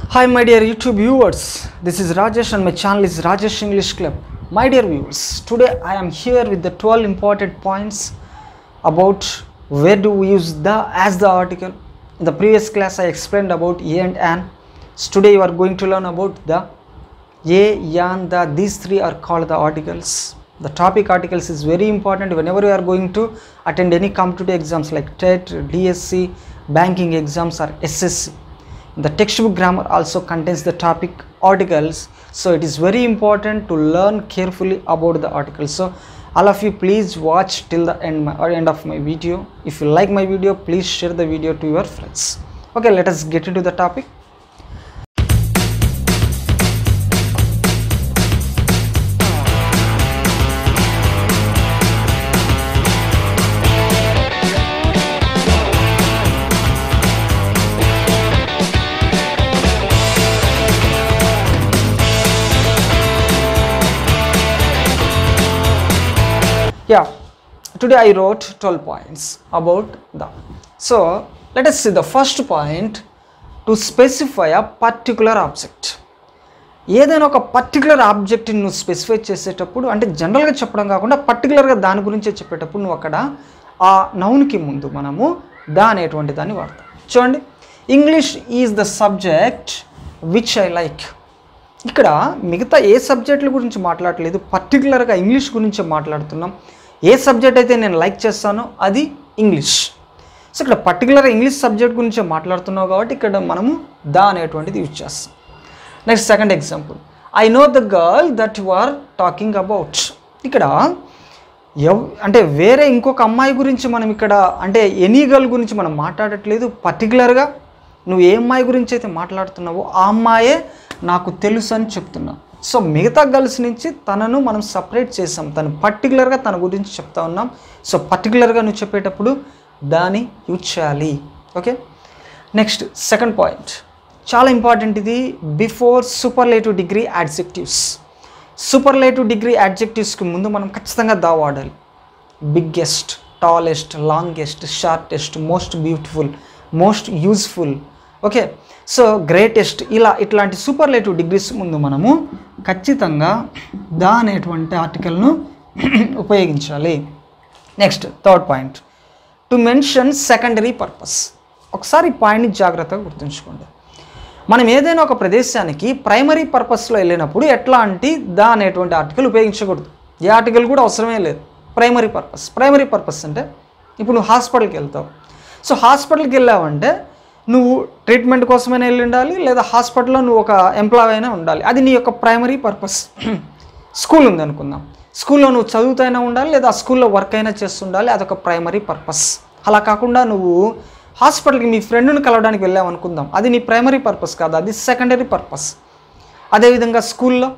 Hi, my dear YouTube viewers. This is Rajesh, and my channel is Rajesh English Club. My dear viewers, today I am here with the 12 important points about where do we use the as the article. In the previous class, I explained about a and an. So today you are going to learn about the a, yan, the. These three are called the articles. The topic articles is very important whenever you are going to attend any competitive exams like TET, DSC, banking exams, or SSC. The textbook grammar also contains the topic articles, so it is very important to learn carefully about the articles. So, all of you, please watch till the end, my, or end of my video. If you like my video, please share the video to your friends. Okay, let us get into the topic. yeah today i wrote 12 points about the so let us see the first point to specify a particular object ఏదైనా ఒక particular ఆబ్జెక్ట్ని నువ్వు specify చేసేటప్పుడు అంటే జనరల్గా చెప్పడం కాకుండా పర్టికులర్గా దాని గురించే చెప్పేటప్పుడు నువ్వు అక్కడ ఆ నౌన్కి ముందు మనము దా అనేటువంటి దాన్ని వాడతాం చూడండి English is the subject which I like ఇక్కడ మిగతా ఏ సబ్జెక్టుల గురించి మాట్లాడలేదు పర్టికులర్గా ఇంగ్లీష్ గురించి మాట్లాడుతున్నాం ఏ సబ్జెక్ట్ అయితే నేను లైక్ చేస్తానో అది ఇంగ్లీష్ సో ఇక్కడ పర్టికులర్ ఇంగ్లీష్ సబ్జెక్ట్ గురించి మాట్లాడుతున్నావు కాబట్టి ఇక్కడ మనము దా అనేటువంటిది యూజ్ చేస్తాం next second example I know the girl that you are talking about ఇక్కడ ఎవ్ అంటే వేరే ఇంకొక అమ్మాయి గురించి మనం ఇక్కడ అంటే ఎనీ గర్ల్ గురించి మనం మాట్లాడట్లేదు పర్టికులర్గా నువ్వు ఏ అమ్మాయి గురించి అయితే మాట్లాడుతున్నావో ఆ అమ్మాయే నాకు తెలుసు అని చెప్తున్నా సో మిగతా గర్ల్స్ నుంచి తనను మనం సపరేట్ చేసాం తను పర్టికులర్గా తన గురించి చెప్తా ఉన్నాం సో పర్టికులర్గా నువ్వు చెప్పేటప్పుడు దాన్ని యూజ్ చేయాలి ఓకే నెక్స్ట్ సెకండ్ పాయింట్ చాలా ఇంపార్టెంట్ ఇది before superlative degree adjectives superlative degree యాడ్జెక్టివ్స్కి ముందు మనం ఖచ్చితంగా దా వాడాలి biggest tallest longest shortest most beautiful most useful okay so greatest ఇలా ఇట్లాంటి సూపర్లేటివ్ డిగ్రీస్ ముందు మనము ఖచ్చితంగా దా అనేటువంటి ఆర్టికల్ను ఉపయోగించాలి next third point to mention secondary purpose ఒకసారి ఈ పాయింట్ని జాగ్రత్తగా గుర్తుంచుకోండి మనం ఏదైనా ఒక ప్రదేశానికి ప్రైమరీ పర్పస్లో వెళ్ళినప్పుడు ఎట్లాంటి దా అనేటువంటి ఆర్టికల్ ఉపయోగించకూడదు ఏ ఆర్టికల్ కూడా అవసరమే లేదు ప్రైమరీ పర్పస్ ప్రైమరీ పర్పస్ అంటే ఇప్పుడు నువ్వు హాస్పిటల్కి వెళ్తావు సో హాస్పిటల్కి వెళ్ళావంటే నువ్వు ట్రీట్మెంట్ కోసమైనా వెళ్ళి ఉండాలి లేదా హాస్పిటల్లో నువ్వు ఒక ఎంప్లాయ్ అయినా ఉండాలి అది నీ యొక్క ప్రైమరీ పర్పస్ స్కూల్ ఉంది అనుకుందాం స్కూల్లో నువ్వు చదువుతైనా ఉండాలి లేదా ఆ స్కూల్లో వర్క్ అయినా చేస్తుండాలి అదొక ప్రైమరీ పర్పస్ అలా కాకుండా నువ్వు హాస్పిటల్కి మీ ఫ్రెండ్ని కలవడానికి వెళ్ళావు అనుకుందాం అది నీ ప్రైమరీ పర్పస్ కాదు అది సెకండరీ పర్పస్ అదేవిధంగా స్కూల్లో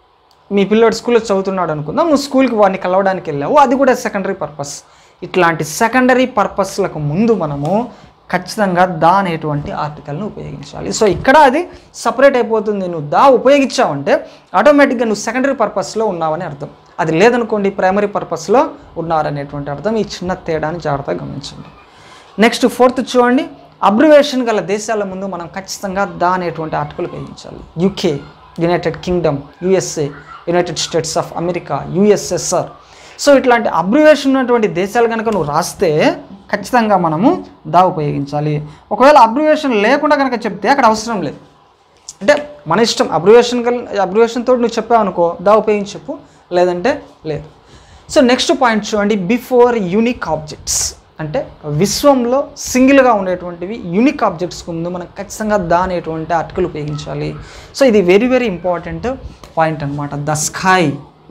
మీ పిల్లోడు స్కూల్లో చదువుతున్నాడు అనుకుందాం నువ్వు స్కూల్కి వాడిని కలవడానికి వెళ్ళావు అది కూడా సెకండరీ పర్పస్ ఇట్లాంటి సెకండరీ పర్పస్లకు ముందు మనము ఖచ్చితంగా దా అనేటువంటి ఆర్టికల్ని ఉపయోగించాలి సో ఇక్కడ అది సపరేట్ అయిపోతుంది నువ్వు దా ఉపయోగించావంటే ఆటోమేటిక్గా నువ్వు సెకండరీ పర్పస్లో ఉన్నావని అర్థం అది లేదనుకోండి ప్రైమరీ పర్పస్లో ఉన్నారనేటువంటి అర్థం ఈ చిన్న తేడాని జాగ్రత్తగా గమనించండి నెక్స్ట్ ఫోర్త్ చూడండి అబ్రివేషన్ గల దేశాల ముందు మనం ఖచ్చితంగా దా అనేటువంటి ఆర్టికల్ ఉపయోగించాలి UK United Kingdom USA United States of America USSR so ఇట్లాంటి అబ్రివేషన్ ఉన్నటువంటి దేశాలు కనుక నువ్వు రాస్తే ఖచ్చితంగా మనము దా ఉపయోగించాలి ఒకవేళ అబ్రివేషన్ లేకుండా కనుక చెప్తే అక్కడ అవసరం లేదు అంటే మన ఇష్టం అబ్రివేషన్ అబ్రివేషన్ తోటి నువ్వు చెప్పావు అనుకో దా ఉపయోగించి చెప్పు లేదంటే లేదు సో నెక్స్ట్ పాయింట్ చూడండి బిఫోర్ యూనిక్ ఆబ్జెక్ట్స్ అంటే విశ్వంలో సింగిల్గా ఉండేటువంటివి యూనిక్ ఆబ్జెక్ట్స్ ముందు మనం ఖచ్చితంగా దా అనేటువంటి ఆర్టికల్ ఉపయోగించాలి సో ఇది వెరీ వెరీ ఇంపార్టెంట్ పాయింట్ అనమాట the sky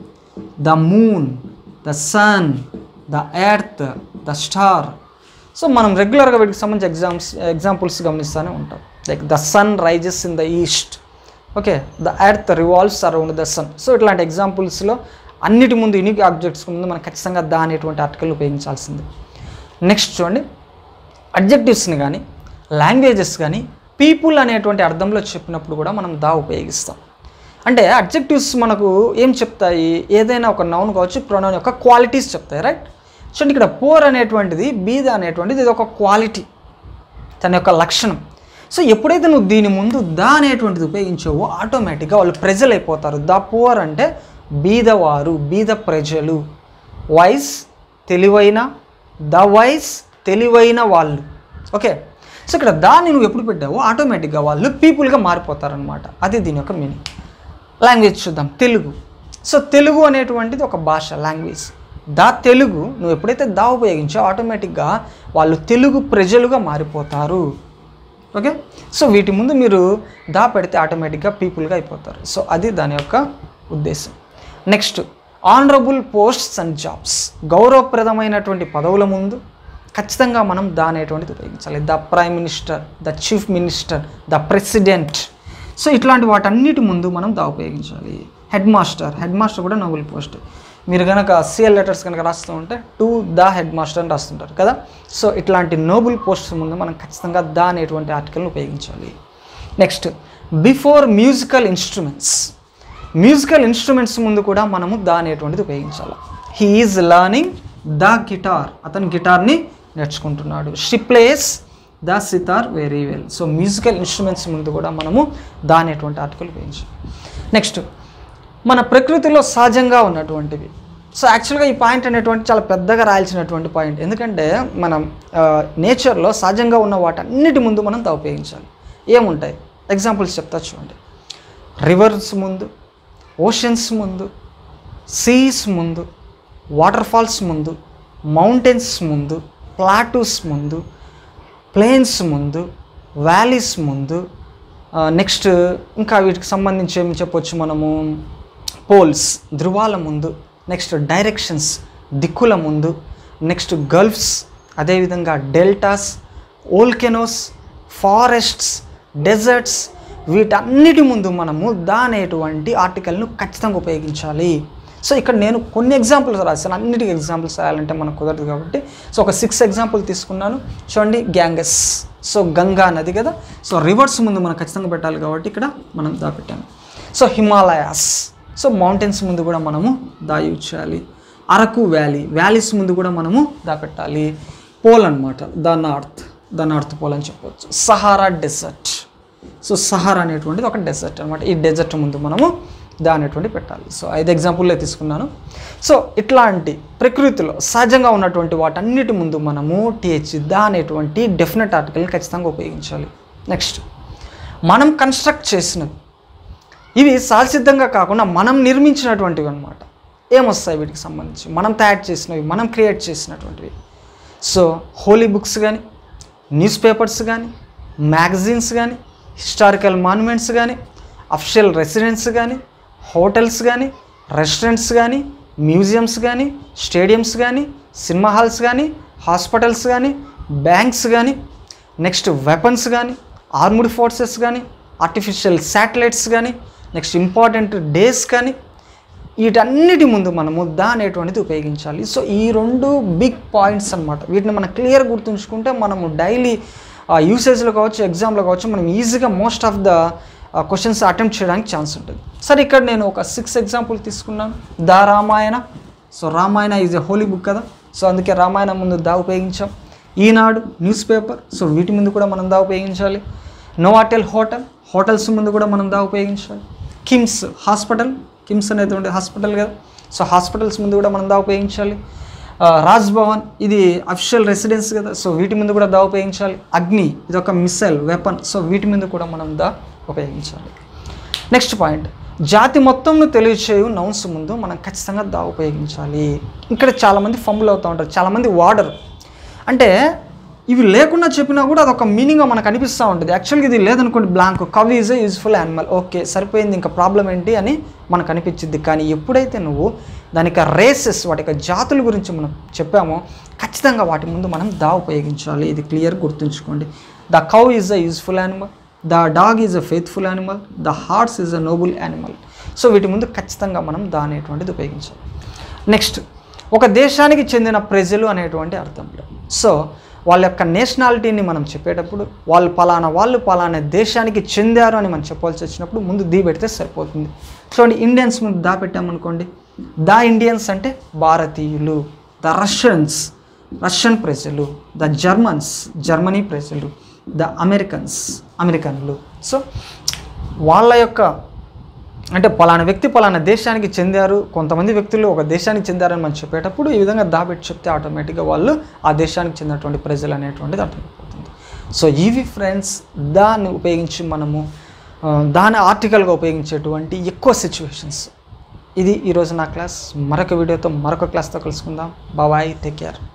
the moon the sun the earth the star so మనం రెగ్యులర్గా వీటికి సంబంధించి ఎగ్జామ్స్ ఎగ్జాంపుల్స్ గమనిస్తూనే ఉంటాం like the sun rises in the east okay the earth revolves around the sun so ఇట్లాంటి ఎగ్జాంపుల్స్లో అన్నిటి ముందు యూనిక్ ఆబ్జెక్ట్స్ ముందు మనం ఖచ్చితంగా దా అనేటువంటి ఆర్టికల్ ఉపయోగించాల్సింది నెక్స్ట్ చూడండి అడ్జెక్టివ్స్ని కానీ లాంగ్వేజెస్ కానీ పీపుల్ అనేటువంటి అర్థంలో చెప్పినప్పుడు కూడా మనం దా ఉపయోగిస్తాం అంటే అడ్జెక్టివ్స్ మనకు ఏం చెప్తాయి ఏదైనా ఒక నౌన్ కావచ్చు ప్రొనౌన్ యొక్క క్వాలిటీస్ చెప్తాయి రైట్ చూడండి ఇక్కడ పోర్ అనేటువంటిది బీద అనేటువంటిది ఇది ఒక క్వాలిటీ తన యొక్క లక్షణం సో ఎప్పుడైతే నువ్వు దీని ముందు ద అనేటువంటిది ఉపయోగించావో ఆటోమేటిక్గా వాళ్ళు ప్రజలు అయిపోతారు ద పువర్ అంటే బీదవారు బీద ప్రజలు వైస్ తెలివైన ద వైస్ తెలివైన వాళ్ళు ఓకే సో ఇక్కడ దాన్ని నువ్వు ఎప్పుడు పెట్టావో ఆటోమేటిక్గా వాళ్ళు పీపుల్గా మారిపోతారనమాట అది దీని యొక్క మీనింగ్ లాంగ్వేజ్ చూద్దాం తెలుగు సో తెలుగు అనేటువంటిది ఒక భాష లాంగ్వేజ్ దా తెలుగు నువ్వు ఎప్పుడైతే దా ఉపయోగించావో ఆటోమేటిక్గా వాళ్ళు తెలుగు ప్రజలుగా మారిపోతారు ఓకే సో వీటి ముందు మీరు దా పెడితే ఆటోమేటిక్గా పీపుల్గా అయిపోతారు సో అది దాని యొక్క ఉద్దేశం next honourable posts and jobs గౌరవప్రదమైనటువంటి పదవుల ముందు ఖచ్చితంగా మనం దా అనేటువంటిది ఉపయోగించాలి the prime minister the chief minister the president so ఇట్లాంటి వాటన్నిటి ముందు మనం దా ఉపయోగించాలి హెడ్ మాస్టర్ హెడ్ మాస్టర్ కూడా నోబుల్ పోస్ట్ మీరు కనుక సిఎల్ లెటర్స్ కనుక రాస్తూ ఉంటే టు ద హెడ్ మాస్టర్ అని రాస్తుంటారు కదా సో ఇట్లాంటి నోబుల్ పోస్ట్స్ ముందు మనం ఖచ్చితంగా ద అనేటువంటి ఆర్టికల్ని ఉపయోగించాలి next before musical instruments musical instruments ముందు కూడా మనము ద అనేటువంటిది ఉపయోగించాలి he is learning the guitar అతను గిటార్ని నేర్చుకుంటున్నాడు she plays the sitar very well so musical instruments ముందు కూడా మనము ద అనేటువంటి ఆర్టికల్ ఉపయోగించాలి నెక్స్ట్ మన ప్రకృతిలో సహజంగా ఉన్నటువంటివి సో యాక్చువల్గా ఈ పాయింట్ అనేటువంటి చాలా పెద్దగా రాయాల్సినటువంటి పాయింట్ ఎందుకంటే మనం నేచర్లో సహజంగా ఉన్న వాటన్నిటి ముందు మనం దా ఉపయోగించాలి ఏముంటాయి ఎగ్జాంపుల్స్ చెప్తా చూడండి రివర్స్ ముందు ఓషన్స్ ముందు సీస్ ముందు వాటర్ ఫాల్స్ ముందు మౌంటైన్స్ ముందు ప్లాటూస్ ముందు ప్లేన్స్ ముందు వ్యాలీస్ ముందు నెక్స్ట్ ఇంకా వీటికి సంబంధించి ఏం చెప్పొచ్చు మనము పోల్స్ ధృవాల ముందు నెక్స్ట్ డైరెక్షన్స్ దిక్కుల ముందు నెక్స్ట్ గల్ఫ్స్ అదేవిధంగా డెల్టాస్ ఓల్కెనోస్ ఫారెస్ట్స్ డెజర్ట్స్ వీటన్నిటి ముందు మనము దా అనేటువంటి ఆర్టికల్ను ఖచ్చితంగా ఉపయోగించాలి సో ఇక్కడ నేను కొన్ని ఎగ్జాంపుల్స్ రాశాను అన్నిటికీ ఎగ్జాంపుల్స్ రాయాలంటే మనకు కుదరదు కాబట్టి సో ఒక సిక్స్ ఎగ్జాంపుల్ తీసుకున్నాను చూడండి గ్యాంగస్ సో గంగా నది కదా సో రివర్స్ ముందు మనం ఖచ్చితంగా పెట్టాలి కాబట్టి ఇక్కడ మనం దా పెట్టాము సో హిమాలయాస్ సో మౌంటైన్స్ ముందు కూడా మనము దా యూజ్ చేయాలి అరకు వ్యాలీ వ్యాలీస్ ముందు కూడా మనము దా పెట్టాలి పోల్ అనమాట the north the north pole అని చెప్పవచ్చు సహారా డెజర్ట్ సో సహారా అనేటువంటిది ఒక డెజర్ట్ అనమాట ఈ డెజర్ట్ ముందు మనము దా అనేటువంటి పెట్టాలి సో ఐదు ఎగ్జాంపుల్లో తీసుకున్నాను సో ఇట్లాంటి ప్రకృతిలో సహజంగా ఉన్నటువంటి వాటన్నిటి ముందు మనము టీహెచ్ దా అనేటువంటి డెఫినెట్ ఆర్టికల్ని ఖచ్చితంగా ఉపయోగించాలి నెక్స్ట్ మనం కన్స్ట్రక్ట్ చేసినవి ఇవి సహసిద్ధంగా కాకుండా మనం నిర్మించినటువంటివి అనమాట ఏమొస్తాయి వీటికి సంబంధించి మనం తయారు చేసినవి మనం క్రియేట్ చేసినటువంటివి సో హోలీ బుక్స్ కానీ న్యూస్ పేపర్స్ కానీ మ్యాగజైన్స్ కానీ హిస్టారికల్ మాన్యుమెంట్స్ కానీ అఫిషియల్ రెసిడెన్స్ కానీ హోటల్స్ కానీ రెస్టారెంట్స్ కానీ మ్యూజియంస్ కానీ స్టేడియంస్ కానీ సినిమా హాల్స్ కానీ హాస్పిటల్స్ కానీ బ్యాంక్స్ కానీ నెక్స్ట్ వెపన్స్ కానీ ఆర్మ్డ్ ఫోర్సెస్ కానీ ఆర్టిఫిషియల్ శాటిలైట్స్ కానీ నెక్స్ట్ ఇంపార్టెంట్ డేస్ కానీ వీటన్నిటి ముందు మనము దా అనేటువంటిది ఉపయోగించాలి సో ఈ రెండు బిగ్ పాయింట్స్ అనమాట వీటిని మనం క్లియర్ గుర్తుంచుకుంటే మనము డైలీ యూసేజ్లో కావచ్చు ఎగ్జామ్లో కావచ్చు మనం ఈజీగా most of the questions attempt చేయడానికి ఛాన్స్ ఉంటుంది సరే ఇక్కడ నేను ఒక సిక్స్ ఎగ్జాంపుల్ తీసుకున్నాను the Ramayana so Ramayana is a holy book కదా సో అందుకే రామాయణం ముందు దా ఉపయోగించాం ఈనాడు న్యూస్ పేపర్ సో వీటి ముందు కూడా మనం దా ఉపయోగించాలి నోవాటెల్ హోటల్ హోటల్స్ ముందు కూడా మనం దా ఉపయోగించాలి కిమ్స్ హాస్పిటల్ కిమ్స్ అనేటువంటి హాస్పిటల్ కదా సో హాస్పిటల్స్ ముందు కూడా మనం దా ఉపయోగించాలి ఆ, రాజ్ భవన్ ఇది అఫిషియల్ రెసిడెన్స్ కదా సో వీటి ముందు కూడా దా ఉపయోగించాలి అగ్ని ఇది ఒక మిసైల్ వెపన్ సో వీటి మీద కూడా మనం దా ఉపయోగించాలి నెక్స్ట్ పాయింట్ జాతి మొత్తంను తెలియచేయు నౌన్స్ ముందు మనం ఖచ్చితంగా దా ఉపయోగించాలి ఇక్కడ చాలామంది ఫంబుల్ అవుతూ ఉంటారు చాలామంది వాడరు అంటే ఇవి లేకుండా చెప్పినా కూడా అదొక మీనింగ్గా మనకు అనిపిస్తూ ఉంటుంది యాక్చువల్గా ఇది లేదనుకోండి blank cow is a useful animal okay సరిపోయింది ఇంకా ప్రాబ్లం ఏంటి అని మనకు అనిపించింది కానీ ఎప్పుడైతే నువ్వు దానికి రేసెస్ వాటి యొక్క జాతుల గురించి మనం చెప్పామో ఖచ్చితంగా వాటి ముందు మనం దా ఉపయోగించాలి ఇది క్లియర్ గుర్తుంచుకోండి the cow is a useful animal the dog is a faithful animal the horse is a noble animal so వీటి ముందు ఖచ్చితంగా మనం దా అనేటువంటిది ఉపయోగించాలి నెక్స్ట్ ఒక దేశానికి చెందిన ప్రజలు అనేటువంటి అర్థంలో సో వాళ్ళ యొక్క నేషనాలిటీని మనం చెప్పేటప్పుడు వాళ్ళు పలానా వాళ్ళు పలానా దేశానికి చెందారు అని మనం చెప్పాల్సి వచ్చినప్పుడు ముందు దీ పెడితే సరిపోతుంది చూడండి ఇండియన్స్ ముందు దా పెట్టామనుకోండి ద ఇండియన్స్ అంటే భారతీయులు ద రష్యన్స్ రష్యన్ ప్రజలు ద జర్మన్స్ జర్మనీ ప్రజలు ద అమెరికన్స్ అమెరికన్లు సో వాళ్ళ యొక్క అంటే పలానా వ్యక్తి పలానా దేశానికి చెందారు కొంతమంది వ్యక్తులు ఒక దేశానికి చెందారని మనం చెప్పేటప్పుడు ఈ విధంగా దాబెట్టి చెప్తే ఆటోమేటిక్గా వాళ్ళు ఆ దేశానికి చెందినటువంటి ప్రజలు అనేటువంటిది అర్థమైపోతుంది సో ఇవి ఫ్రెండ్స్ దాన్ని ఉపయోగించి మనము ఆ, దాని ఆర్టికల్గా ఉపయోగించేటువంటి ఎక్కువ సిచ్యువేషన్స్ ఇది ఈరోజు నా క్లాస్ మరొక వీడియోతో మరొక క్లాస్తో కలుసుకుందాం బాబాయ్ టేక్ కేర్